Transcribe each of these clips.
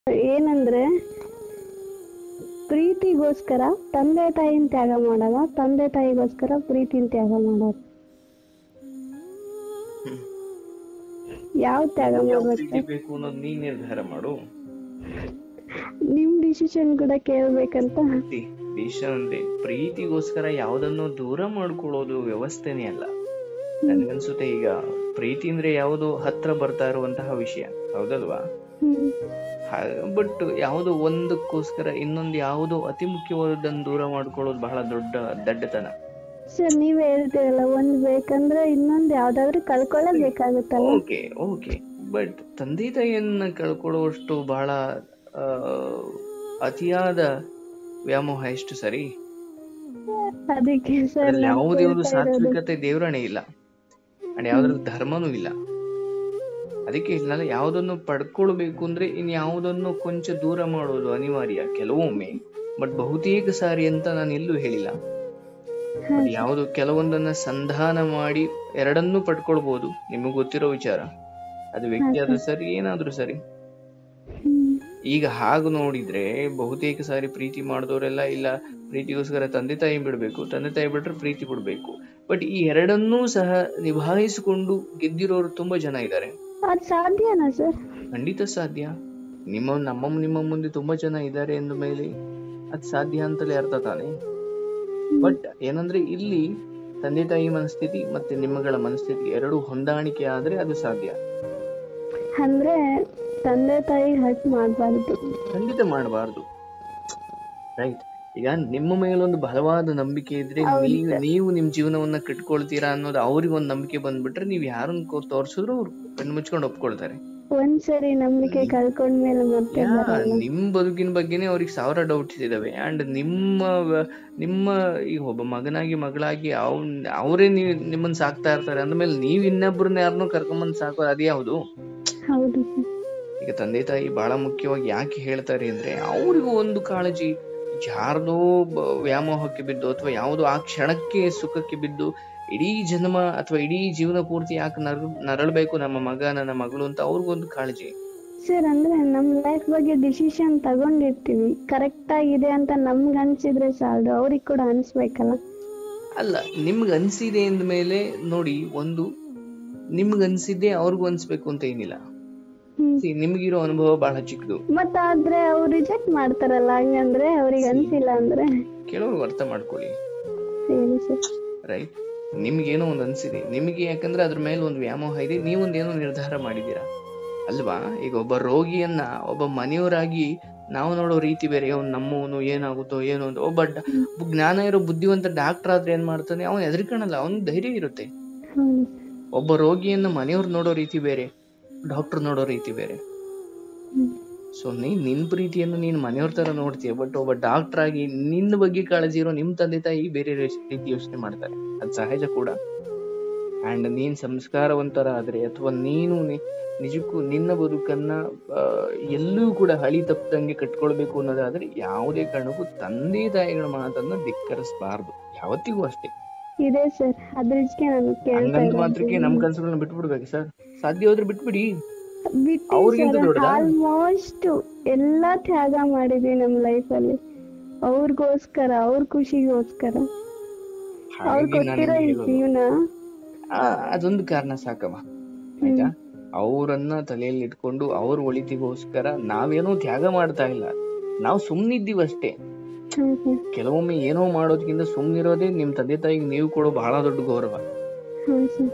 ಏನಂದ್ರೆ ಪ್ರೀತಿಗೋಸ್ಕರ ತಂದೆ ತಾಯಿನ ತ್ಯಾಗ ಮಾಡಲ್ಲ ತಂದೆ ತಾಯಿಗೋಸ್ಕರ ಪ್ರೀತಿನ ತ್ಯಾಗ ಮಾಡೋದು ಯಾವ ತ್ಯಾಗ ಯಾವ ಮಾಡ್ಬೇಕು ಪ್ರೀತಿ ಬೇಕು ಅನ್ನೋದು ನೀ ನಿರ್ಧಾರ ಮಾಡು ನಿಮ್ ಡಿಸಿಷನ್ ಕೂಡ ಕೇಳ್ಬೇಕಂತ ಡಿಸಿಷನ್ ಅಂದ್ರೆ ಪ್ರೀತಿಗೋಸ್ಕರ ಯಾವ್ದನ್ನು ದೂರ ಮಾಡ್ಕೊಳ್ಳೋದು ವ್ಯವಸ್ಥೆನೇ ಅಲ್ಲ ನನ್ಗನ್ಸುತ್ತೆ ಈಗ ಪ್ರೀತಿ ಅಂದ್ರೆ ಯಾವುದು ಹತ್ರ ಬರ್ತಾ ಇರುವಂತಹ ವಿಷಯ ಹೌದಲ್ವಾ ಹ್ಮ್ ಬಟ್ ಯಾವುದೋ ಒಂದಕ್ಕೋಸ್ಕರ ಇನ್ನೊಂದು ಯಾವುದೋ ಅತಿ ಮುಖ್ಯವಾದದ್ದನ್ನು ದೂರ ಮಾಡ್ಕೊಳ್ಳೋದು ಬಹಳ ದೊಡ್ಡ ದಡ್ಡತನ ಸರ್ ನೀವೇ ಹೇಳ್ತೀರಲ್ಲ ಒಂದ್ ಬೇಕಂದ್ರೆ ಇನ್ನೊಂದ್ ಯಾವ್ದಾದ್ರು ಕಳ್ಕೊಳ್ಳೇಬೇಕಾಗುತ್ತಲ್ಲ ಓಕೆ ಓಕೆ ಬಟ್ ತಂದೆ ತಾಯಿಯನ್ನ ಕಳ್ಕೊಳ್ಳುವಷ್ಟು ಬಹಳ ಆ, ಅತಿಯಾದ ವ್ಯಾಮೋಹ ಎಷ್ಟು ಸರಿ ಅದಕ್ಕೆ ಸರ್ ಅದ್ರಲ್ಲಿ ಯಾವುದೇ ಒಂದು ಸಾತ್ವಿಕತೆ ದೇವರಣೆ ಇಲ್ಲ ಅಂಡ್ ಯಾವ್ದ್ರಲ್ಲಿ ಧರ್ಮನೂ ಇಲ್ಲ ಅದಕ್ಕೆ ಇಲ್ಲ ಯಾವುದನ್ನು ಪಡ್ಕೊಳ್ಬೇಕು ಅಂದ್ರೆ ಇನ್ ಯಾವುದನ್ನು ಕೊಂಚ ದೂರ ಮಾಡೋದು ಅನಿವಾರ್ಯ ಕೆಲವೊಮ್ಮೆ ಬಟ್ ಬಹುತೇಕ ಸಾರಿ ಅಂತ ನಾನು ಎಲ್ಲೂ ಹೇಳಿಲ್ಲ But ಯಾವುದು ಕೆಲವೊಂದನ್ನ ಸಂಧಾನ ಮಾಡಿ ಎರಡನ್ನೂ ಪಡ್ಕೊಳ್ಬಹುದು ನಿಮಗೆ ಗೊತ್ತಿರೋ ವಿಚಾರ ಅದು ವ್ಯಕ್ತಿ ಆದ್ರೂ ಸರಿ ಏನಾದ್ರೂ ಸರಿ ಈಗ ಹಾಗೆ ನೋಡಿದ್ರೆ ಬಹುತೇಕ ಸಾರಿ ಪ್ರೀತಿ ಮಾಡಿದವರೆಲ್ಲ ಇಲ್ಲ ಪ್ರೀತಿಗೋಸ್ಕರ ತಂದೆ ತಾಯಿ ಬಿಡ್ಬೇಕು ತಂದೆ ತಾಯಿ ಬಿಟ್ರೆ ಪ್ರೀತಿ ಬಿಡ್ಬೇಕು ಬಟ್ ಈ ಎರಡನ್ನೂ ಸಹ ನಿಭಾಯಿಸಿಕೊಂಡು ಗೆದ್ದಿರೋರು ತುಂಬಾ ಜನ ಇದ್ದಾರೆ ಅದ್ ಸಾಧ್ಯನಾ ಸರ್ ಖಂಡಿತ ಸಾಧ್ಯ ನಿಮ್ಮ ನಮ್ಮ ನಿಮ್ಮ ಮುಂದೆ ತುಂಬಾ ಜನ ಇದ್ದಾರೆ ಎಂದ ಮೇಲೆ ಅದ್ ಸಾಧ್ಯ ಅಂತಲೇ ಅರ್ಥ ತಾನೆ ಬಟ್ ಏನಂದ್ರೆ ಇಲ್ಲಿ ತಂದೆ ತಾಯಿ ಮನಸ್ಥಿತಿ ಮತ್ತೆ ನಿಮ್ಮಗಳ ಮನಸ್ಥಿತಿ ಎರಡು ಹೊಂದಾಣಿಕೆ ಆದ್ರೆ ಅದು ಸಾಧ್ಯ ಅಂದ್ರೆ ತಂದೆ ತಾಯಿ ಹಟ್ ಮಾಡ್ಬಾರ್ದು ಖಂಡಿತ ಮಾಡಬಾರ್ದು ರೈಟ್ ಈಗ ನಿಮ್ಮ ಮೇಲೊಂದು ಬಲವಾದ ನಂಬಿಕೆ ಇದ್ರೆ ನೀವು ನೀವು ನಿಮ್ ಜೀವನವನ್ನ ಕಟ್ಕೊಳ್ತೀರಾ ಅನ್ನೋದು ಅವ್ರಿಗೆ ಒಂದ್ ನಂಬಿಕೆ ಬಂದ್ಬಿಟ್ರೆ ನೀವ್ ಯಾರನ್ನ ಕೋ- ತೋರ್ಸಿದ್ರು ಅವ್ರು ಕಣ್ಣು ಮುಚ್ಕೊಂಡು ಒಪ್ಕೊಳ್ತಾರೆ ಒಂದ್ಸರಿ ನಂಬಿಕೆ ಕಳ್ಕೊಂಡ್ಮೇಲೆ ಮತ್ತೆ ಯಾ, ಬರಲ್ಲ ನಿಮ್ ಬದುಕಿನ ಬಗ್ಗೆನೇ ಅವ್ರಿಗೆ ಸಾವಿರ ಡೌಟ್ಸ್ ಇದಾವೆ ಅಂಡ್ ನಿಮ್ಮ ವ- ನಿಮ್ಮ ಈಗ ಒಬ್ಬ ಮಗನಾಗಿ ಮಗಳಾಗಿ ಅವ್ನ್ ಅವರೇ ನೀವ್ ನಿಮ್ಮನ್ನ ಸಾಕ್ತಾ ಇರ್ತಾರೆ ಅಂದ್ಮೇಲೆ ನೀವ್ ಇನ್ನೊಬ್ರನ್ನ ಯಾರನ್ನೂ ಕರ್ಕೊಂಬಂದ್ ಸಾಕೋದು ಅದೇ ಯಾವುದು ಹೌದು ಸರ್ ಈಗ ತಂದೆ ತಾಯಿ ಬಹಳ ಮುಖ್ಯವಾಗಿ ಯಾಕೆ ಹೇಳ್ತಾರೆ ಅಂದ್ರೆ ಅವ್ರಿಗೂ ಒಂದು ಕಾಳಜಿ ಯಾರ್ದೋ ಬ- ವ್ಯಾಮೋಹಕ್ಕೆ ಬಿದ್ದು ಅಥವಾ ಯಾವುದೋ ಆ ಕ್ಷಣಕ್ಕೆ ಸುಖಕ್ಕೆ ಬಿದ್ದು ಇಡೀ ಜನ್ಮ ಅಥವಾ ಇಡೀ ಜೀವನ ಪೂರ್ತಿ ಯಾಕೆ ನರ ನರಳಬೇಕು ನಮ್ಮ ಮಗ ನನ್ನ ಮಗಳು ಅಂತ ಅವ್ರಿಗೊಂದು ಕಾಳಜಿ ಸರ್ ಅಂದ್ರೆ ನಮ್ ಲೈಫ್ ಬಗ್ಗೆ ಡಿಸಿಷನ್ ತಗೊಂಡಿರ್ತೀವಿ ಕರೆಕ್ಟ್ ಆಗಿದೆ ಅಂತ ನಮ್ಗ್ ಅನ್ಸಿದ್ರೆ ಸಾಲದು ಅವ್ರಿಗೆ ಕೂಡ ಅನ್ಸ್ಬೇಕಲ್ಲ ಅಲ್ಲ ನಿಮ್ಗೆ ಅನ್ಸಿದೆ ಅಂದ್ಮೇಲೆ ನೋಡಿ ಒಂದು ನಿಮ್ಗೆ ಅನ್ಸಿದ್ದೆ ಅವ್ರಿಗೂ ಅನ್ಸ್ಬೇಕು ಅಂತ ಏನಿಲ್ಲ ಹ್ಮ್ See, ನಿಮ್ಗಿರೋ ಅನುಭವ ಬಹಳ ಚಿಕ್ಕದು ಮತ್ತ ಆದ್ರೆ ಅವ್ರು ರಿಜೆಕ್ಟ್ ಮಾಡ್ತಾರಲ್ಲ ಹಂಗಂದ್ರೆ ಅವ್ರಿಗೆ ಅನ್ಸಿಲ್ಲ ಅಂದ್ರೆ ಕೆಲವ್ರು ಅರ್ಥ ಮಾಡ್ಕೊಳ್ಳಿ ಹೇಳಿ ಸರ್ ರೈಟ್ ನಿಮ್ಗೇನೋ ಒಂದು ಅನ್ಸಿದೆ ನಿಮಗೆ ಯಾಕಂದ್ರೆ ಅದ್ರ ಮೇಲೆ ಒಂದು ವ್ಯಾಮೋಹ ಇದೆ ನೀವೊಂದೇನೋ ನಿರ್ಧಾರ ಮಾಡಿದ್ದೀರಾ ಅಲ್ವಾ ಈಗ ಒಬ್ಬ ರೋಗಿಯನ್ನ ಒಬ್ಬ ಮನೆಯವರಾಗಿ ನಾವು ನೋಡೋ ರೀತಿ ಬೇರೆ ಅವ್ನು ನಮ್ಮವನು ಏನಾಗುತ್ತೋ ಏನೋ ಅಂತ ಒಬ್ಬ ಡ- ಒಬ್ಬ ಜ್ಞಾನ ಇರೋ ಬುದ್ಧಿವಂತ ಡಾಕ್ಟರ್ ಆದ್ರೆ ಏನ್ ಮಾಡ್ತಾನೆ ಅವನು ಹೆದರ್ಕಣಲ್ಲ ಅವನ್ ಧೈರ್ಯ ಇರುತ್ತೆ ಹೌದು ಒಬ್ಬ ರೋಗಿಯನ್ನ ಮನೆಯವ್ರು ನೋಡೋ ರೀತಿ ಬೇರೆ ಡಾಕ್ಟರ್ ನೋಡೋ ರೀತಿ ಬೇರೆ ಹ್ಮ್. ಸೊ ನೀನ್ ನಿನ್ ಪ್ರೀತಿಯನ್ನು ನೀನ್ ಮನೆಯವ್ರ ತರ ನೋಡ್ತೀಯ ಬಟ್ ಒಬ್ಬ ಡಾಕ್ಟರ್ ಆಗಿ ನಿನ್ನ ಬಗ್ಗೆ ಕಾಳಜಿ ಇರೋ ನಿಮ್ ತಂದೆ ತಾಯಿ ಬೇರೆ ರೀತಿ ಯೋಚನೆ ಮಾಡ್ತಾರೆ ಅದು ಸಹಜ ಕೂಡ ಅಂಡ್ ನೀನ್ ಸಂಸ್ಕಾರವಂತರಾದ್ರೆ ಅಥವಾ ನೀನು ನಿ- ನಿಜಕ್ಕೂ ನಿನ್ನ ಬದುಕನ್ನ ಆ, ಎಲ್ಲೂ ಕೂಡ ಹಳಿ ತಪ್ಪದಂಗೆ ಕಟ್ಕೊಳ್ಬೇಕು ಅನ್ನೋದಾದ್ರೆ ಯಾವುದೇ ಕಾರಣಕ್ಕೂ ತಂದೆ ತಾಯಿಗಳ ಮಾತನ್ನ ಧಿಕ್ಕರಿಸಬಾರ್ದು ಯಾವತ್ತಿಗೂ ಅಷ್ಟೇ ಇದೆ ಸರ್ ಅದ್ರಕ್ಕೆ ನಾನು ಕೇಳ್ತಾ ಹಂಗಂತ ಮಾತ್ರಕ್ಕೆ ನಮ್ ಕನ್ಸುಗಳನ್ನ ಬಿಟ್ಬಿಡ್ಬೇಕು ಸರ್ ಸಾಧ್ಯ ಹೋದ್ರೆ ಬಿಟ್ಬಿಡಿ ಅವ್ರಿಗಿಂತ ಬಿಟ್ಟು ದೊಡ್ಡದಾ? ಆಲ್ಮೋಸ್ಟ್ ಎಲ್ಲಾ ತ್ಯಾಗ ಮಾಡಿದ್ವಿ ನಮ್ ಲೈಫ್ ಅಲ್ಲಿ ಅವ್ರಿಗೋಸ್ಕರ ಅವ್ರ ಖುಷಿಗೋಸ್ಕರ ಅವ್ರು ಹಾಗಾಗಿ ನಾನು ಕೊಟ್ಟಿರೋ ಈ ಹೇಳೋದು. ಜೀವನ ಆ, ಅದೊಂದು ಕಾರಣ ಸಾಕಮ್ಮ ಆಯ್ತಾ ಅವರನ್ನ ತಲೆಯಲ್ಲಿ ಇಟ್ಕೊಂಡು ಅವ್ರ ಒಳಿತಿಗೋಸ್ಕರ ನಾವೇನೋ ತ್ಯಾಗ ಮಾಡ್ತಾ ಇಲ್ಲ ನಾವು ಸುಮ್ನಿದ್ದೀವಿ ಅಷ್ಟೇ ಹ್ಮ್ ಹ್ಮ್ ಕೆಲವೊಮ್ಮೆ ಏನೋ ಮಾಡೋದ್ಕಿಂತ ಸುಮ್ನಿರೋದೇ ನಿಮ್ ತಂದೆ ತಾಯಿಗೆ ನೀವು ಕೊಡೋ ಬಹಳ ದೊಡ್ಡ ಗೌರವ ಹ್ಮ್ ಸರ್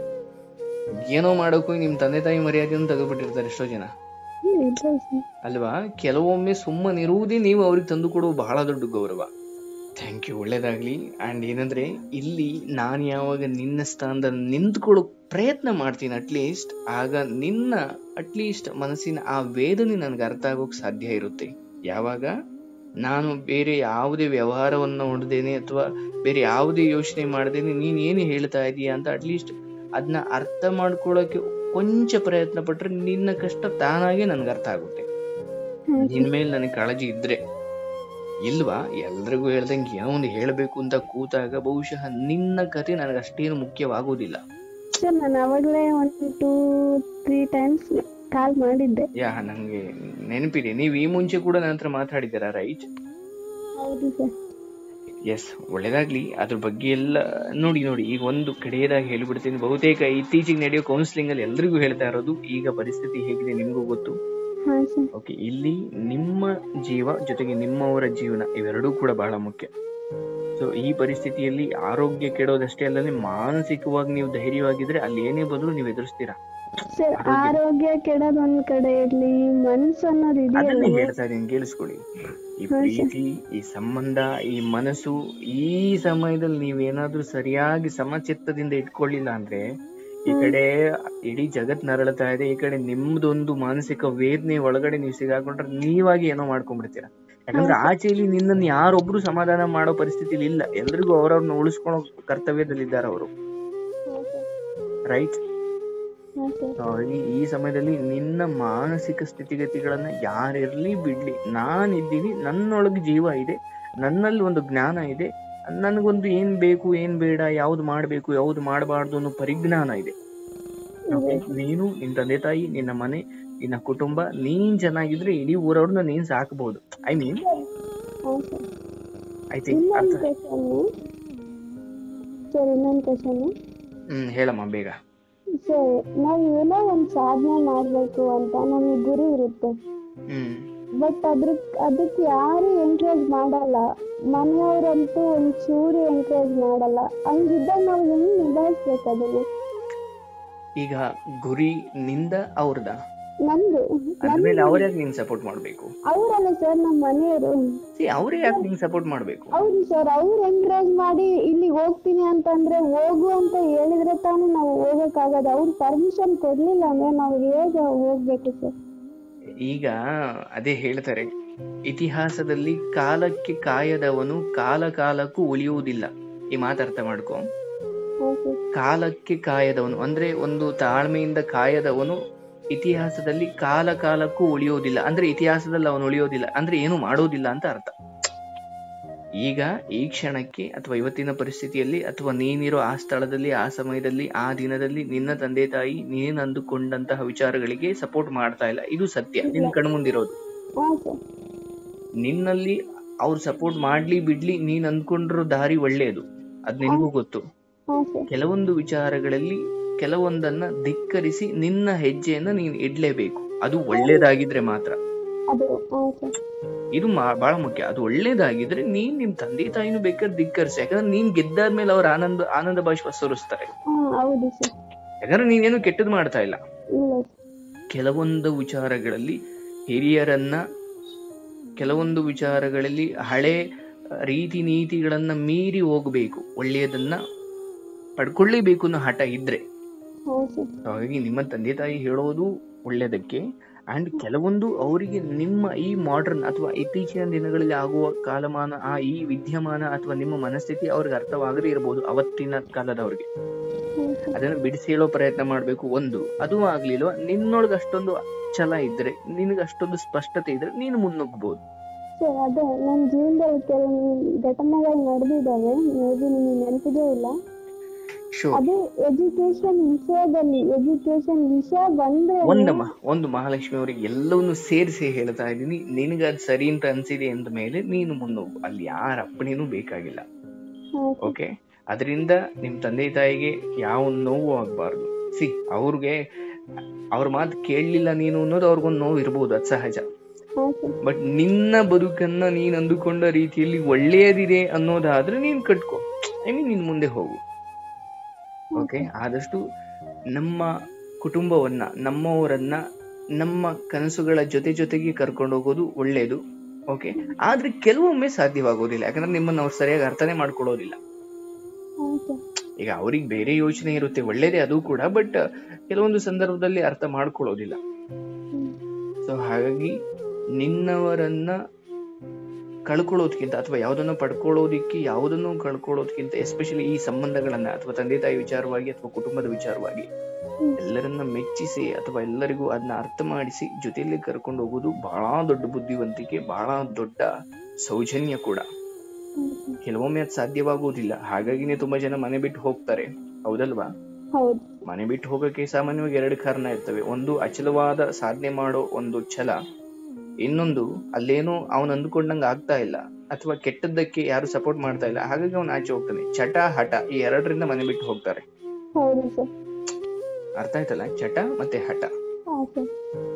ಏನೋ ಮಾಡೋಕ್ಕೂ ನಿಮ್ ತಂದೆ ತಾಯಿ ಮರ್ಯಾದೆಯನ್ನು ತೆಗೆದುಬಿಟ್ಟಿರ್ತಾರೆ ಎಷ್ಟೋ ಜನ ಇಲ್ಲ ಸರ್ ಅಲ್ವಾ ಕೆಲವೊಮ್ಮೆ ಸುಮ್ಮನಿರುವುದೇ ನೀವು ಅವ್ರಿಗೆ ತಂದು ಕೊಡುವ ಬಹಳ ದೊಡ್ಡ ಗೌರವ ಥ್ಯಾಂಕ್ ಯು ಒಳ್ಳೇದಾಗ್ಲಿ ಅಂಡ್ ಏನಂದ್ರೆ ಇಲ್ಲಿ ನಾನು ಯಾವಾಗ ನಿನ್ನ ಸ್ಥಾನದಲ್ಲಿ ನಿಂತ್ಕೊಳ್ಳೋ ಪ್ರಯತ್ನ ಮಾಡ್ತೀನಿ ಅಟ್ಲೀಸ್ಟ್ ಆಗ ನಿನ್ನ ಅಟ್ಲೀಸ್ಟ್ ಮನಸ್ಸಿನ ಆ ವೇದನೆ ನನ್ಗೆ ಅರ್ಥ ಆಗೋಕ್ ಸಾಧ್ಯ ಇರುತ್ತೆ ಯಾವಾಗ ನಾನು ಬೇರೆ ಯಾವುದೇ ವ್ಯವಹಾರವನ್ನ ಹೊಡೆದೇನೆ ಅಥವಾ ಬೇರೆ ಯಾವುದೇ ಯೋಚನೆ ಮಾಡ್ದೇನೆ ನೀನ್ ಏನು ಹೇಳ್ತಾ ಇದೀಯ ಅಂತ ಅಟ್ಲೀಸ್ಟ್ ಅದನ್ನ ಅರ್ಥ ಮಾಡ್ಕೊಳ್ಳೋಕೆ ಕೊಂಚ ಪ್ರಯತ್ನ ಪಟ್ರೆ ನಿನ್ನ ಕಷ್ಟ ತಾನಾಗೆ ನನ್ಗೆ ಅರ್ಥ ಆಗುತ್ತೆ ಹ್ಮ್ ನಿನ್ ಮೇಲೆ ನನಗೆ ಕಾಳಜಿ ಇದ್ರೆ ಇಲ್ವಾ ಎಲ್ರಿಗೂ ಹೇಳ್ದಂಗೆ ಏನೋ ಒಂದು ಹೇಳ್ಬೇಕು ಅಂತ ಕೂತಾಗ ಬಹುಶಃ ನಿನ್ನ ಕತೆ ನನಗೆ ಅಷ್ಟೇನು ಮುಖ್ಯವಾಗುವುದಿಲ್ಲ ಸರ್ ನಾನು ಅವಾಗಲೇ ಒಂದು ಟೂ ತ್ರೀ ಟೈಮ್ಸ್ ಕಾಲ್ ಮಾಡಿದ್ದೆ ಯಾ ನಂಗೆ ನೆನಪಿದೆ ನೀವು ಈ ಮುಂಚೆ ಕೂಡ ನನ್ನ ಹತ್ರ ಮಾತಾಡಿದ್ದೀರಾ ರೈಟ್ ಹೌದು ಸರ್ ಎಸ್ ಒಳ್ಳೇದಾಗ್ಲಿ ಅದ್ರ ಬಗ್ಗೆ ಎಲ್ಲ ನೋಡಿ ನೋಡಿ ಈಗ ಒಂದು ಕಡೆಯದಾಗಿ ಹೇಳ್ಬಿಡ್ತೀನಿ ಬಹುತೇಕ ಇತ್ತೀಚೆಗೆ ನಡೆಯೋ ಕೌನ್ಸಿಲಿಂಗ್ ಅಲ್ಲಿ ಎಲ್ರಿಗೂ ಹೇಳ್ತಾ ಇರೋದು ಈಗ ಪರಿಸ್ಥಿತಿ ಹೇಗಿದೆ ನಿಮ್ಗೂ ಗೊತ್ತು ಹಾ ಸರ್ ಓಕೆ ಇಲ್ಲಿ ನಿಮ್ಮ ಜೀವ ಜೊತೆಗೆ ನಿಮ್ಮವರ ಜೀವನ ಇವೆರಡೂ ಕೂಡ ಬಹಳ ಮುಖ್ಯ ಸೊ ಈ ಪರಿಸ್ಥಿತಿಯಲ್ಲಿ ಆರೋಗ್ಯ ಕೆಡೋದಷ್ಟೇ ಅಲ್ಲದೆ ಮಾನಸಿಕವಾಗಿ ನೀವು ಧೈರ್ಯವಾಗಿದ್ರೆ ಅಲ್ಲಿ ಏನೇ ಬಂದ್ರು ನೀವು ಎದುರಿಸ್ತೀರಾ ಸರ್ ಆರೋಗ್ಯ ಕೆಡೋದ್ ಒಂದ್ ಕಡೆ ಇರ್ಲಿ ಮನ್ಸು ಅನ್ನೋದು ಇದೆಯಲ್ಲ ಅದನ್ನೇ ಹೇಳ್ತಾ ಇದೀನಿ ಕೇಳಿಸ್ಕೊಳ್ಳಿ ಈ ಪ್ರೀತಿ ಈ ಸಂಬಂಧ ಈ ಮನಸ್ಸು ಈ ಸಮಯದಲ್ಲಿ ನೀವೇನಾದ್ರೂ ಸರಿಯಾಗಿ ಸಮಚಿತ್ತದಿಂದ ಇಟ್ಕೊಳ್ಳಿಲ್ಲ ಅಂದ್ರೆ ಈ ಕಡೆ ಇಡೀ ಜಗತ್ ನರಳ್ತಾ ಇದೆ ಈ ಕಡೆ ನಿಮ್ದೊಂದು ಮಾನಸಿಕ ವೇದನೆ ಒಳಗಡೆ ನೀವು ಸಿಗಾಕೊಂಡ್ರೆ ನೀವಾಗಿ ಏನೋ ಮಾಡ್ಕೊಂಡ್ಬಿಡ್ತೀರಾ ಯಾಕಂದ್ರೆ ಆಚೆಯಲ್ಲಿ ನಿನ್ನನ್ನು ಯಾರೊಬ್ರು ಸಮಾಧಾನ ಮಾಡೋ ಪರಿಸ್ಥಿತಿಲಿ ಇಲ್ಲ ಎಲ್ರಿಗೂ ಅವ್ರವ್ರನ್ನ ಉಳಿಸ್ಕೊಳೋ ಕರ್ತವ್ಯದಲ್ಲಿದ್ದಾರೆ ಅವರು ಹಾ ಸರ್ ರೈಟ್ ಹಾ ಸರ್ ಹಾಗಾಗಿ ಈ ಸಮಯದಲ್ಲಿ ನಿನ್ನ ಮಾನಸಿಕ ಸ್ಥಿತಿಗತಿಗಳನ್ನ ಯಾರಿರ್ಲಿ ಬಿಡ್ಲಿ ನಾನಿದ್ದೀನಿ ನನ್ನೊಳಗೆ ಜೀವ ಇದೆ ನನ್ನಲ್ಲಿ ಒಂದು ಜ್ಞಾನ ಇದೆ ನನಗೊಂದು ಏನ್ ಬೇಕು ಏನ್ ಬೇಡ ಯಾವ್ದು ಮಾಡ್ಬೇಕು ಯಾವ್ದು ಮಾಡಬಾರ್ದು ಅನ್ನೋ ಪರಿಜ್ಞಾನ ಇದೆ Okay? ನೀನು ನಿನ್ ತಂದೆ ತಾಯಿ ನಿನ್ನ ಮನೆ ನಿನ್ನ ಕುಟುಂಬ ನೀನ್ ಚೆನ್ನಾಗಿದ್ರೆ ಇಡೀ ಊರವ್ರನ್ನ ನೀನ್ ಸಾಕಬಹುದು ಐ ಮೀನ್ ಹಾ ಸರ್ ಐ ಥಿಂಕ್ ಇನ್ನೊಂದು ಕ್ವಶನ್ ಸರ್ ಇನ್ನೊಂದು ಕ್ವಶನ್ ಹ್ಮ್ ಹೇಳಮ್ಮ ಬೇಗ ಸರ್ ನಾವ್ ಏನೋ ಒಂದ್ ಸಾಧನೆ ಮಾಡ್ಬೇಕು ಅಂತ ನಮಗೆ ಗುರಿ ಇರುತ್ತೆ ಹ್ಮ್ ಬಟ್ ಅದ್ರ ಅದಕ್ಕೆ ಯಾರು ಎಂಕರೇಜ್ ಮಾಡಲ್ಲ ಮನೆಯವರಂತೂ ಒಂದ್ ಚೂರು ಎಂಕರೇಜ್ ಮಾಡಲ್ಲ ಹಂಗಿದ್ದಾಗ ನಾವು ಹೆಂಗ್ ನಿಭಾಯಿಸ್ಬೇಕು ಅದನ್ನ ಈಗ ಗುರಿ ನಿಂದ ಅವ್ರದ ನಂದು ಅದ್ಮೇಲೆ ಅವ್ರ ಯಾಕೆ ನೀನ್ ಸಪೋರ್ಟ್ ಮಾಡ್ಬೇಕು ಅವರಲ್ಲ ಸರ್ ನಮ್ಮ ಮನೆಯವರು ಅವ್ರೇ ಯಾಕೆ ನಿಂಗ್ ಸಪೋರ್ಟ್ ಮಾಡ್ಬೇಕು ಹೌದು ಸರ್ ಅವ್ರು ಎಂಕರೇಜ್ ಮಾಡಿ ಇಲ್ಲಿ ಹೋಗ್ತೀನಿ ಅಂತಂದ್ರೆ ಹೋಗು ಅಂತ ಹೇಳಿದ್ರೆ ತಾನೇ ನಾವು ಹೋಗಕ್ಕಾಗದು ಅವ್ರು ಪರ್ಮಿಷನ್ ಕೊಡ್ಲಿಲ್ಲ ಅಂದ್ರೆ ನಾವು ಹೇಗೆ ಹೋಗ್ಬೇಕು ಸರ್ ಈಗ ಅದೇ ಹೇಳ್ತಾರೆ ಇತಿಹಾಸದಲ್ಲಿ ಕಾಲಕ್ಕೆ ಕಾಯದವನು ಕಾಲ ಕಾಲಕ್ಕೂ ಉಳಿಯುವುದಿಲ್ಲ ಈ ಮಾತರ್ಥ ಮಾಡ್ಕೊ ಹೌದು ಕಾಲಕ್ಕೆ ಕಾಯದವನು ಅಂದ್ರೆ ಒಂದು ತಾಳ್ಮೆಯಿಂದ ಕಾಯದವನು ಇತಿಹಾಸದಲ್ಲಿ ಕಾಲ ಕಾಲಕ್ಕೂ ಉಳಿಯೋದಿಲ್ಲ ಅಂದ್ರೆ ಇತಿಹಾಸದಲ್ಲಿ ಅವನು ಉಳಿಯೋದಿಲ್ಲ ಅಂದ್ರೆ ಏನು ಮಾಡೋದಿಲ್ಲ ಅಂತ ಅರ್ಥ ಈಗ ಈ ಕ್ಷಣಕ್ಕೆ ಅಥವಾ ಇವತ್ತಿನ ಪರಿಸ್ಥಿತಿಯಲ್ಲಿ ಅಥವಾ ನೀನಿರೋ ಆ ಸ್ಥಳದಲ್ಲಿ ಆ ಸಮಯದಲ್ಲಿ ಆ ದಿನದಲ್ಲಿ ನಿನ್ನ ತಂದೆ ತಾಯಿ ನೀನ್ ಅಂದುಕೊಂಡಂತಹ ವಿಚಾರಗಳಿಗೆ ಸಪೋರ್ಟ್ ಮಾಡ್ತಾ ಇಲ್ಲ ಇದು ಸತ್ಯ ನಿನ್ ಕಣ್ಮುಂದಿರೋದು ಹಾ ಸರ್ ನಿನ್ನಲ್ಲಿ ಅವ್ರು ಸಪೋರ್ಟ್ ಮಾಡ್ಲಿ ಬಿಡ್ಲಿ ನೀನ್ ಅಂದ್ಕೊಂಡಿರೋ ದಾರಿ ಒಳ್ಳೆಯದು ಅದ್ ನಿನ್ಗೂ ಗೊತ್ತು ಹಾ ಸರ್ ಕೆಲವೊಂದು ವಿಚಾರಗಳಲ್ಲಿ ಕೆಲವೊಂದನ್ನ ಧಿಕ್ಕರಿಸಿ ನಿನ್ನ ಹೆಜ್ಜೆಯನ್ನ ನೀನ್ ಇಡ್ಲೇಬೇಕು ಅದು ಒಳ್ಳೇದಾಗಿದ್ರೆ ಮಾತ್ರ ಅದು ಹಾ ಸರ್ ಇದು ಮಾ- ಬಹಳ ಮುಖ್ಯ ಅದು ಒಳ್ಳೇದಾಗಿದ್ರೆ ನೀನ್ ನಿಮ್ ತಂದೆ ತಾಯಿನೂ ಬೇಕಾದ್ರೆ ಧಿಕ್ಕರಿಸಿ ಯಾಕಂದ್ರೆ ನೀನ್ ಗೆದ್ದಾದ್ಮೇಲೆ ಅವ್ರ ಆನಂದ ಆನಂದ ಬಾಷ್ಪ ಸುರಿಸ್ತಾರೆ ಹಾ ಹೌದು ಸರ್ ಯಾಕಂದ್ರೆ ನೀನೇನು ಕೆಟ್ಟದ್ ಮಾಡ್ತಾ ಇಲ್ಲ ಇಲ್ಲ ಕೆಲವೊಂದು ವಿಚಾರಗಳಲ್ಲಿ ಹಿರಿಯರನ್ನ ಕೆಲವೊಂದು ವಿಚಾರಗಳಲ್ಲಿ ಹಳೆ ರೀತಿ ನೀತಿಗಳನ್ನ ಮೀರಿ ಹೋಗ್ಬೇಕು ಒಳ್ಳೆಯದನ್ನ ಪಡ್ಕೊಳ್ಳೇಬೇಕು ಅನ್ನೋ ಹಠ ಇದ್ರೆ ಹಾ ಸರ್ ಹಾಗಾಗಿ ನಿಮ್ಮ ತಂದೆ ತಾಯಿ ಹೇಳೋದು ಒಳ್ಳೆಯದಕ್ಕೆ ಅಂಡ್ ಕೆಲವೊಂದು ಅವರಿಗೆ ನಿಮ್ಮ ಈ ಮಾಡರ್ನ್ ಅಥವಾ ಇತ್ತೀಚಿನ ದಿನಗಳಲ್ಲಿ ಆಗುವ ಕಾಲಮಾನ ಆ ಈ ವಿದ್ಯಮಾನ ಅಥವಾ ನಿಮ್ಮ ಮನಸ್ಥಿತಿ ಅವ್ರಿಗೆ ಅರ್ಥವಾಗದೇ ಇರಬಹುದು ಅವತ್ತಿನ ಕಾಲದವ್ರಿಗೆ ಹಾ ಸರ್ ಅದನ್ನ ಬಿಡಿಸಿ ಹೇಳೋ ಪ್ರಯತ್ನ ಮಾಡ್ಬೇಕು ಒಂದು ಅದು ಆಗ್ಲಿಲ್ವ ನಿನ್ನೊಳಗೆ ಅಷ್ಟೊಂದು ಛಲ ಇದ್ರೆ ನಿನಗೆ ಅಷ್ಟೊಂದು ಸ್ಪಷ್ಟತೆ ಇದ್ರೆ ನೀನು ಮುನ್ನುಗ್ಬಹುದು ಸರ್ ಅದೇ ನನ್ನ ಜೀವನದಲ್ಲಿ ಕೆಲವು ಘಟನೆಗಳು ನಡೆದಿದ್ದಾವೆ ಮೇ ಬಿ ನಿಮಗೆ ನೆನಪಿದೆ ಇಲ್ಲ ಶೋ ಅದು ಎಜುಕೇಶನ್ ವಿಷಯದಲ್ಲಿ ಎಜುಕೇಶನ್ ವಿಷಯ ಬಂದ್ರೆ ಒಂದಮ್ಮ ಒಂದು ಮಹಾಲಕ್ಷ್ಮಿ ಅವರಿಗೆ ಎಲ್ಲವನ್ನೂ ಸೇರಿಸಿ ಹೇಳ್ತಾ ಇದ್ದೀನಿ ನಿನಗೆ ಅದು ಸರಿ ಅಂತ ಅನ್ಸಿದೆ ಅಂದ ಮೇಲೆ ನೀನು ಮುನ್ನೋಗು ಅಲ್ಲಿ ಯಾರ ಅಪ್ಪಣೆನೂ ಬೇಕಾಗಿಲ್ಲ ಹಾ ಸರ್ ಓಕೆ ಅದರಿಂದ ನಿಮ್ ತಂದೆ ತಾಯಿಗೆ ಯಾವ ನೋವು ಆಗ್ಬಾರ್ದು ಸಿ ಅವ್ರಿಗೆ ಅವ್ರ ಮಾತು ಕೇಳಲಿಲ್ಲ ನೀನು ಅನ್ನೋದು ಅವ್ರಿಗೊಂದು ನೋವು ಇರ್ಬೋದು ಅದು ಸಹಜ ಹಾ ಸರ್ ಬಟ್ ನಿನ್ನ ಬದುಕನ್ನ ನೀನ್ ಅಂದುಕೊಂಡ ರೀತಿಯಲ್ಲಿ ಒಳ್ಳೆಯದಿದೆ ಅನ್ನೋದಾದ್ರೆ ನೀನ್ ಕಟ್ಕೋ ಐ ಮೀನ್ ನೀನ್ ಮುಂದೆ ಹೋಗು ಓಕೆ ಆದಷ್ಟು ನಮ್ಮ ಕುಟುಂಬವನ್ನ ನಮ್ಮವರನ್ನ ನಮ್ಮ ಕನಸುಗಳ ಜೊತೆ ಜೊತೆಗೆ ಕರ್ಕೊಂಡು ಹೋಗೋದು ಒಳ್ಳೆಯದು ಓಕೆ ಆದ್ರೆ ಕೆಲವೊಮ್ಮೆ ಸಾಧ್ಯವಾಗೋದಿಲ್ಲ ಯಾಕಂದ್ರೆ ನಿಮ್ಮನ್ನ ಅವ್ರು ಸರಿಯಾಗಿ ಅರ್ಥನೇ ಮಾಡ್ಕೊಳ್ಳೋದಿಲ್ಲ ಹಾ ಸರ್ ಈಗ ಅವ್ರಿಗೆ ಬೇರೆ ಯೋಚನೆ ಇರುತ್ತೆ ಒಳ್ಳೇದೇ ಅದು ಕೂಡ ಬಟ್ ಕೆಲವೊಂದು ಸಂದರ್ಭದಲ್ಲಿ ಅರ್ಥ ಮಾಡ್ಕೊಳ್ಳೋದಿಲ್ಲ ಹ್ಮ್. ಸೊ ಹಾಗಾಗಿ ನಿನ್ನವರನ್ನ ಕಳ್ಕೊಳ್ಳೋದಕ್ಕಿಂತ ಅಥವಾ ಯಾವುದನ್ನು ಪಡ್ಕೊಳ್ಳೋದಿಕ್ಕೆ ಯಾವುದನ್ನು ಕಳ್ಕೊಳ್ಳೋದಕ್ಕಿಂತ ಎಸ್ಪೆಷಲಿ ಈ ಸಂಬಂಧಗಳನ್ನ ಅಥವಾ ತಂದೆ ತಾಯಿ ವಿಚಾರವಾಗಿ ಅಥವಾ ಕುಟುಂಬದ ವಿಚಾರವಾಗಿ ಹ್ಮ್. ಎಲ್ಲರನ್ನ ಮೆಚ್ಚಿಸಿ ಅಥವಾ ಎಲ್ಲರಿಗೂ ಅದನ್ನ ಅರ್ಥ ಮಾಡಿಸಿ ಜೊತೆಯಲ್ಲಿ ಕರ್ಕೊಂಡು ಹೋಗೋದು ಬಹಳ ದೊಡ್ಡ ಬುದ್ಧಿವಂತಿಕೆ ಬಹಳ ದೊಡ್ಡ ಸೌಜನ್ಯ ಕೂಡ ಹ್ಮ್ ಸರ್ ಕೆಲವೊಮ್ಮೆ ಅದು ಸಾಧ್ಯವಾಗುವುದಿಲ್ಲ ಹಾಗಾಗಿನೇ ತುಂಬಾ ಜನ ಮನೆ ಬಿಟ್ಟು ಹೋಗ್ತಾರೆ ಹೌದಲ್ವಾ ಹೌದು ಮನೆ ಬಿಟ್ಟು ಹೋಗೋಕೆ ಸಾಮಾನ್ಯವಾಗಿ ಎರಡು ಕಾರಣ ಇರ್ತವೆ ಒಂದು ಅಚಲವಾದ ಸಾಧನೆ ಮಾಡೋ ಒಂದು ಛಲ ಇನ್ನೊಂದು ಅಲ್ಲೇನೋ ಅವನು ಅಂದುಕೊಂಡಂಗೆ ಆಗ್ತಾ ಇಲ್ಲ ಅಥವಾ ಕೆಟ್ಟದ್ದಕ್ಕೆ ಯಾರು ಸಪೋರ್ಟ್ ಮಾಡ್ತಾ ಇಲ್ಲ ಹಾಗಾಗಿ ಅವನು ಆಚೆ ಹೋಗ್ತಾನೆ ಚಟ ಹಠ ಈ ಎರಡರಿಂದ ಮನೆ ಬಿಟ್ಟು ಹೋಗ್ತಾರೆ ಹೌದು ಸರ್ ಅರ್ಥ ಆಯ್ತಲ್ಲ ಚಟ ಮತ್ತೆ ಹಠ ಹಾಂ ಸರ್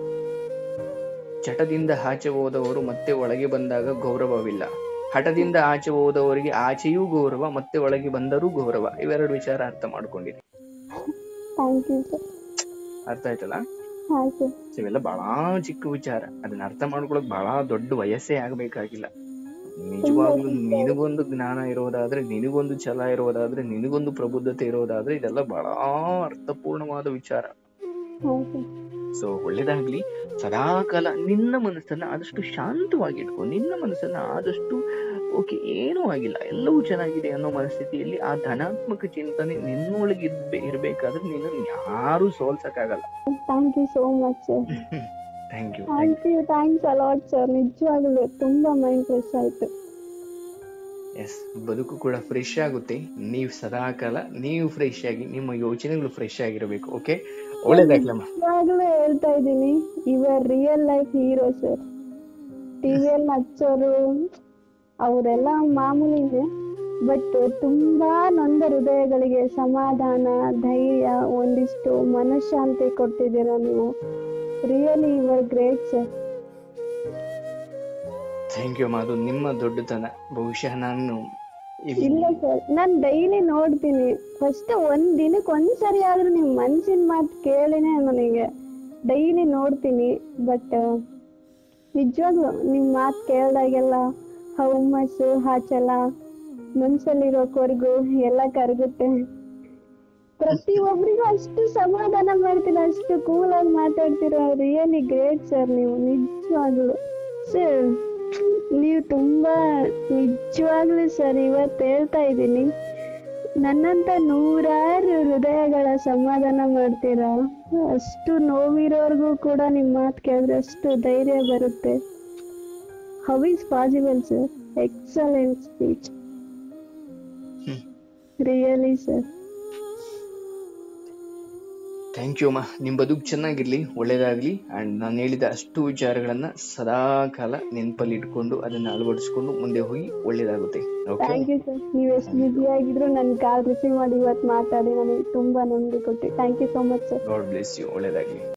ಚಟದಿಂದ ಆಚೆ ಹೋದವರು ಮತ್ತೆ ಒಳಗೆ ಬಂದಾಗ ಗೌರವವಿಲ್ಲ ಹಠದಿಂದ ಆಚೆ ಹೋದವರಿಗೆ ಆಚೆಯೂ ಗೌರವ ಮತ್ತೆ ಒಳಗೆ ಬಂದರೂ ಗೌರವ ಇವೆರಡು ವಿಚಾರ ಅರ್ಥ ಮಾಡ್ಕೊಂಡಿರಿ ಥ್ಯಾಂಕ್ ಯು ಸರ್ ಅರ್ಥ ಆಯ್ತಲ್ಲ ಹಾಂ ಸರ್ So ಇವೆಲ್ಲ ಬಹಳ ಚಿಕ್ಕ ವಿಚಾರ ಅದನ್ನ ಅರ್ಥ ಮಾಡ್ಕೊಳಕ್ ಬಹಳ ದೊಡ್ಡ ವಯಸ್ಸೇ ಆಗ್ಬೇಕಾಗಿಲ್ಲ ನಿಜವಾಗ್ಲೂ ನಿನಗೊಂದು ಜ್ಞಾನ ಇರೋದಾದ್ರೆ ನಿನಗೊಂದು ಛಲ ಇರೋದಾದ್ರೆ ನಿನಗೊಂದು ಪ್ರಬುದ್ಧತೆ ಇರೋದಾದ್ರೆ ಇದೆಲ್ಲ ಬಹಳ ಅರ್ಥಪೂರ್ಣವಾದ ವಿಚಾರ ಹಾಂ ಸರ್ ಸೊ ಒಳ್ಳೇದಾಗ್ಲಿ ಸದಾಕಾಲ ನಿನ್ನ ಮನಸ್ಸನ್ನ ಆದಷ್ಟು ಶಾಂತವಾಗಿಟ್ಕೊ ನಿನ್ನ ಮನಸ್ಸನ್ನ ಆದಷ್ಟು ಓಕೆ ಏನೂ ಆಗಿಲ್ಲ ಎಲ್ಲವೂ ಚೆನ್ನಾಗಿದೆ ಅನ್ನೋ ಮನಸ್ಥಿತಿಯಲ್ಲಿ ಆ ಧನಾತ್ಮಕ ಚಿಂತನೆ ನಿನ್ನೊಳಗೆ ಇರ್ಬೇ ಇರ್ಬೇಕಾದ್ರೆ ನಿನ್ನನ್ನು ಯಾರು ಸೋಲ್ಸಕ್ಕಾಗಲ್ಲ thank you so much sir thank you thank you thanks a lot sir ನಿಜವಾಗ್ಲೂ ತುಂಬಾ ಮೈಂಡ್ ಫ್ರೆಶ್ ಆಯ್ತು ಎಸ್ ಬದುಕು ಕೂಡ ಫ್ರೆಶ್ ಆಗುತ್ತೆ ನೀವು ಸದಾಕಾಲ ನೀವು ಫ್ರೆಶ್ ಆಗಿ ನಿಮ್ಮ ಯೋಚನೆಗಳು ಫ್ರೆಶ್ ಆಗಿರಬೇಕು ಓಕೆ ಒಳ್ಳೇದಾಗ್ಲಮ್ಮ ನಿಜವಾಗ್ಲೂ ಹೇಳ್ತಾ ಇದ್ದೀನಿ ಇವರ್ ರಿಯಲ್ ಲೈಫ್ ಹೀರೋ ಸರ್ ಟಿವಿಯಲ್ಲಿ ಹಚ್ಚೋರು ಅವರೆಲ್ಲ ಮಾಮೂಲಿನೇ ಬಟ್ ತುಂಬಾ ನೊಂದ ಹೃದಯಗಳಿಗೆ ಸಮಾಧಾನ ಧೈರ್ಯ ಒಂದಿಷ್ಟು ಮನಃಶಾಂತಿ ಕೊಟ್ಟಿದ್ದೀರಾ ನೀವು ರಿಯಲಿ ಇವರ್ ಗ್ರೇಟ್ ಸರ್ ಥ್ಯಾಂಕ್ ಯು ಅಮ್ಮ ಅದು ನಿಮ್ಮ ದೊಡ್ಡತನ ಬಹುಶಃ ನಾನು ಈ- ಇಲ್ಲ ಸರ್ ನಾನ್ ಡೈಲಿ ನೋಡ್ತೀನಿ ಫಸ್ಟ್ ಒಂದ್ ದಿನಕ್ಕೆ ಒಂದ್ಸರಿ ಆದ್ರೂ ನಿಮ್ ಮನ್ಸಿನ ಮಾತು ಕೇಳಿನೇ ನನಗೆ ಡೈಲಿ ನೋಡ್ತೀನಿ ಬಟ್ ನಿಜವಾಗ್ಲು ನಿಮ್ ಮಾತು ಕೇಳ್ದಾಗೆಲ್ಲ ಹುಮ್ಮಸ್ಸು ಹಾಚಲ ಮನ್ಸಲ್ಲಿರೋ ಕೊರಗು ಎಲ್ಲ ಕರಗುತ್ತೆ ಪ್ರತಿ ಒಬ್ರಿಗೂ ಅಷ್ಟು ಸಮಾಧಾನ ಮಾಡ್ತೀರ ಅಷ್ಟು ಕೂಲ್ ಆಗಿ ಮಾತಾಡ್ತೀರ ರಿಯಲಿ ಗ್ರೇಟ್ ಸರ್ ನೀವು ನಿಜವಾಗ್ಲು ಸರ್ ನೀವು ತುಂಬಾ ನಿಜವಾಗ್ಲೂ ಸರ್ ಇವತ್ತು ಹೇಳ್ತಾ ಇದ್ದೀನಿ ನನ್ನಂತ ನೂರಾರು ಹೃದಯಗಳ ಸಮಾಧಾನ ಮಾಡ್ತೀರಾ ಅಷ್ಟು ನೋವಿರೋರ್ಗೂ ಕೂಡ ನಿಮ್ಮ ಮಾತು ಕೇಳಿದ್ರೆ ಅಷ್ಟು ಧೈರ್ಯ ಬರುತ್ತೆ how is possible sir excellent speech hmm. Really sir thank you ಅಮ್ಮ ನಿಮ್ ಬದುಕು ಚೆನ್ನಾಗಿರ್ಲಿ ಒಳ್ಳೇದಾಗ್ಲಿ ಅಂಡ್ ನಾನು ಹೇಳಿದ ಅಷ್ಟು ವಿಚಾರಗಳನ್ನ ಸದಾ ಕಾಲ ನೆನಪಲ್ಲಿ ಇಟ್ಕೊಂಡು ಅದನ್ನ ಅಳವಡಿಸ್ಕೊಂಡು ಮುಂದೆ ಹೋಗಿ ಒಳ್ಳೇದಾಗುತ್ತೆ ಓಕೆ ಥ್ಯಾಂಕ್ ಯು ಸರ್ ನೀವು ಎಷ್ಟು ಬ್ಯುಸಿ ಆಗಿದ್ರು ನನ್ನ ಕಾಲ್ ರಿಸೀವ್ ಮಾಡಿ ಇವತ್ತು ಮಾತಾಡಿ ನನಗೆ ತುಂಬಾ ನೆಮ್ಮದಿ ಕೊಟ್ಟು thank you so much sir God bless you ಒಳ್ಳೇದಾಗ್ಲಿ